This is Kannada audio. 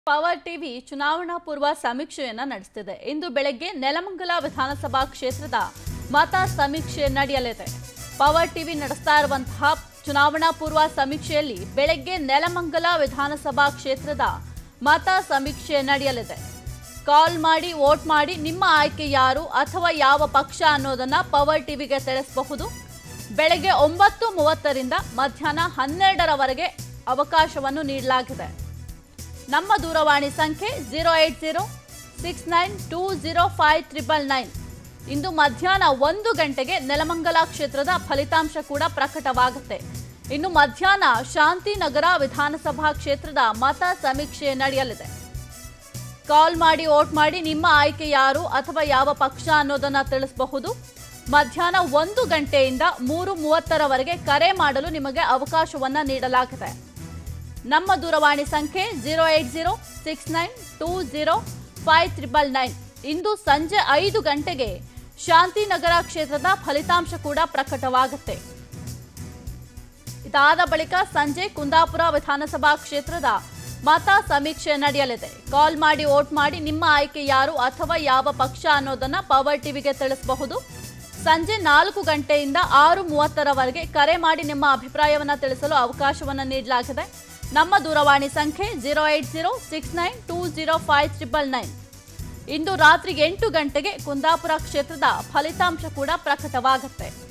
ಪವರ್ ಟಿವಿ ಚುನಾವಣಾ ಪೂರ್ವ ಸಮೀಕ್ಷೆಯನ್ನ ನಡೆಸುತ್ತಿದೆ ಇಂದು ಬೆಳಗ್ಗೆ ನೆಲಮಂಗಲ ವಿಧಾನಸಭಾ ಕ್ಷೇತ್ರದ ಮತ ಸಮೀಕ್ಷೆ ನಡೆಯಲಿದೆ ಪವರ್ ಟಿವಿ ನಡೆಸ್ತಾ ಇರುವಂತಹ ಚುನಾವಣಾ ಪೂರ್ವ ಸಮೀಕ್ಷೆಯಲ್ಲಿ ಬೆಳಗ್ಗೆ ನೆಲಮಂಗಲ ವಿಧಾನಸಭಾ ಕ್ಷೇತ್ರದ ಮತ ಸಮೀಕ್ಷೆ ನಡೆಯಲಿದೆ ಕಾಲ್ ಮಾಡಿ ವೋಟ್ ಮಾಡಿ ನಿಮ್ಮ ಆಯ್ಕೆ ಯಾರು ಅಥವಾ ಯಾವ ಪಕ್ಷ ಅನ್ನೋದನ್ನ ಪವರ್ ಟಿವಿಗೆ ತಿಳಿಸಬಹುದು ಬೆಳಗ್ಗೆ ಒಂಬತ್ತು ಮೂವತ್ತರಿಂದ ಮಧ್ಯಾಹ್ನ ಹನ್ನೆರಡರವರೆಗೆ ಅವಕಾಶವನ್ನು ನೀಡಲಾಗಿದೆ ನಮ್ಮ ದೂರವಾಣಿ ಸಂಖ್ಯೆ zero eight zero six nine two zero five triple nine ಇಂದು ಮಧ್ಯಾಹ್ನ ಒಂದು ಗಂಟೆಗೆ ನೆಲಮಂಗಲ ಕ್ಷೇತ್ರದ ಫಲಿತಾಂಶ ಕೂಡ ಪ್ರಕಟವಾಗುತ್ತೆ ಇನ್ನು ಮಧ್ಯಾಹ್ನ ಶಾಂತಿನಗರ ವಿಧಾನಸಭಾ ಕ್ಷೇತ್ರದ ಮತ ಸಮೀಕ್ಷೆ ನಡೆಯಲಿದೆ ಕಾಲ್ ಮಾಡಿ ವೋಟ್ ಮಾಡಿ ನಿಮ್ಮ ಆಯ್ಕೆ ಯಾರು ಅಥವಾ ಯಾವ ಪಕ್ಷ ಅನ್ನೋದನ್ನ ತಿಳಿಸಬಹುದು ಮಧ್ಯಾಹ್ನ ಒಂದು ಗಂಟೆಯಿಂದ ಮೂರು ಮೂವತ್ತರವರೆಗೆ ಕರೆ ಮಾಡಲು ನಿಮಗೆ ಅವಕಾಶವನ್ನ ನೀಡಲಾಗಿದೆ ನಮ್ಮ ದೂರವಾಣಿ ಸಂಖ್ಯೆ zero eight zero six nine two zero five triple nine ಇಂದು ಸಂಜೆ ಐದು ಗಂಟೆಗೆ ಶಾಂತಿನಗರ ಕ್ಷೇತ್ರದ ಫಲಿತಾಂಶ ಕೂಡ ಪ್ರಕಟವಾಗುತ್ತೆ ಇದಾದ ಬಳಿಕ ಸಂಜೆ ಕುಂದಾಪುರ ವಿಧಾನಸಭಾ ಕ್ಷೇತ್ರದ ಮತ ಸಮೀಕ್ಷೆ ನಡೆಯಲಿದೆ ಕಾಲ್ ಮಾಡಿ ವೋಟ್ ಮಾಡಿ ನಿಮ್ಮ ಆಯ್ಕೆ ಯಾರು ಅಥವಾ ಯಾವ ಪಕ್ಷ ಅನ್ನೋದನ್ನ ಪವರ್ ಟಿವಿಗೆ ತಿಳಿಸಬಹುದು ಸಂಜೆ ನಾಲ್ಕು ಗಂಟೆಯಿಂದ ಆರು ಮೂವತ್ತರವರೆಗೆ ಕರೆ ಮಾಡಿ ನಿಮ್ಮ ಅಭಿಪ್ರಾಯವನ್ನ ತಿಳಿಸಲು ಅವಕಾಶವನ್ನು ನೀಡಲಾಗಿದೆ ನಮ್ಮ ದೂರವಾಣಿ ಸಂಖ್ಯೆ zero eight zero six nine two zero five triple nine ಇಂದು ರಾತ್ರಿ ಎಂಟು ಗಂಟೆಗೆ ಕುಂದಾಪುರ ಕ್ಷೇತ್ರದ ಫಲಿತಾಂಶ ಕೂಡ ಪ್ರಕಟವಾಗುತ್ತೆ